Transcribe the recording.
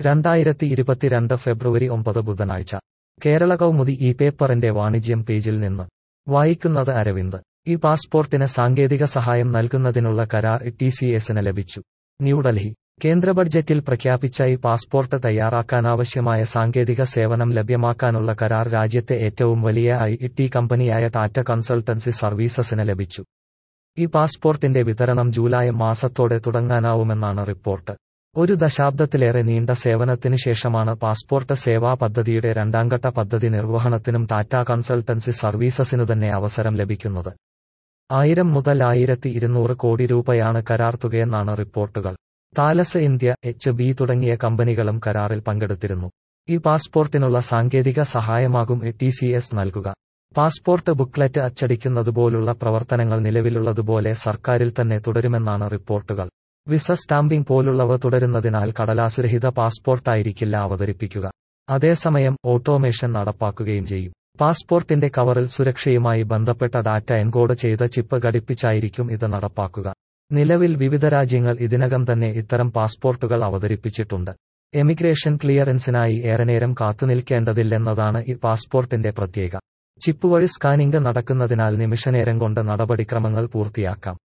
രണ്ടായിരത്തി ഇരുപത്തിരണ്ട് ഫെബ്രുവരി ഒമ്പത് ബുധനാഴ്ച കേരള കൗമുദി ഈ പേപ്പറിന്റെ വാണിജ്യം പേജിൽ നിന്ന് വായിക്കുന്നത് അരവിന്ദ് ഈ പാസ്പോർട്ടിന് സാങ്കേതിക സഹായം നൽകുന്നതിനുള്ള കരാർ ടി സി എസിന് ലഭിച്ചു ന്യൂഡൽഹി കേന്ദ്ര ബഡ്ജറ്റിൽ പ്രഖ്യാപിച്ച ഈ പാസ്പോർട്ട് തയ്യാറാക്കാനാവശ്യമായ സാങ്കേതിക സേവനം ലഭ്യമാക്കാനുള്ള കരാർ രാജ്യത്തെ ഏറ്റവും വലിയ ഐ ടി കമ്പനിയായ ടാറ്റ കൺസൾട്ടൻസി സർവീസസിന് ലഭിച്ചു ഈ പാസ്പോർട്ടിന്റെ വിതരണം ജൂലൈ മാസത്തോടെ തുടങ്ങാനാവുമെന്നാണ് റിപ്പോർട്ട് ഒരു ദശാബ്ദത്തിലേറെ നീണ്ട സേവനത്തിനു ശേഷമാണ് പാസ്പോർട്ട് സേവാ പദ്ധതിയുടെ രണ്ടാംഘട്ട പദ്ധതി നിർവഹണത്തിനും ടാറ്റ കൺസൾട്ടൻസി സർവീസസിനു തന്നെ അവസരം ലഭിക്കുന്നത് ആയിരം മുതൽ ആയിരത്തി ഇരുന്നൂറ് കോടി രൂപയാണ് കരാർ തുകയെന്നാണ് റിപ്പോർട്ടുകൾ താലസ് ഇന്ത്യ എച്ച് ബി തുടങ്ങിയ കമ്പനികളും കരാറിൽ പങ്കെടുത്തിരുന്നു ഈ പാസ്പോർട്ടിനുള്ള സാങ്കേതിക സഹായമാകും ടി സി എസ് നൽകുക പാസ്പോർട്ട് ബുക്ക്ലെറ്റ് അച്ചടിക്കുന്നതുപോലുള്ള പ്രവർത്തനങ്ങൾ നിലവിലുള്ളതുപോലെ സർക്കാരിൽ തന്നെ തുടരുമെന്നാണ് റിപ്പോർട്ടുകൾ വിസ സ്റ്റാമ്പിംഗ് പോലുള്ളവ തുടരുന്നതിനാൽ കടലാസുരഹിത പാസ്പോർട്ടായിരിക്കില്ല അവതരിപ്പിക്കുക അതേസമയം ഓട്ടോമേഷൻ നടപ്പാക്കുകയും ചെയ്യും പാസ്പോർട്ടിന്റെ കവറിൽ സുരക്ഷയുമായി ബന്ധപ്പെട്ട ഡാറ്റ എൻകോഡ് ചെയ്ത ചിപ്പ് ഘടിപ്പിച്ചായിരിക്കും ഇത് നടപ്പാക്കുക നിലവിൽ വിവിധ രാജ്യങ്ങൾ ഇതിനകം തന്നെ ഇത്തരം പാസ്പോർട്ടുകൾ അവതരിപ്പിച്ചിട്ടുണ്ട് എമിഗ്രേഷൻ ക്ലിയറൻസിനായി ഏറെ നേരം കാത്തുനിൽക്കേണ്ടതില്ലെന്നതാണ് ഈ പാസ്പോർട്ടിന്റെ പ്രത്യേക ചിപ്പ് വഴി സ്കാനിംഗ് നടക്കുന്നതിനാൽ നിമിഷനേരം കൊണ്ട് നടപടിക്രമങ്ങൾ പൂർത്തിയാക്കാം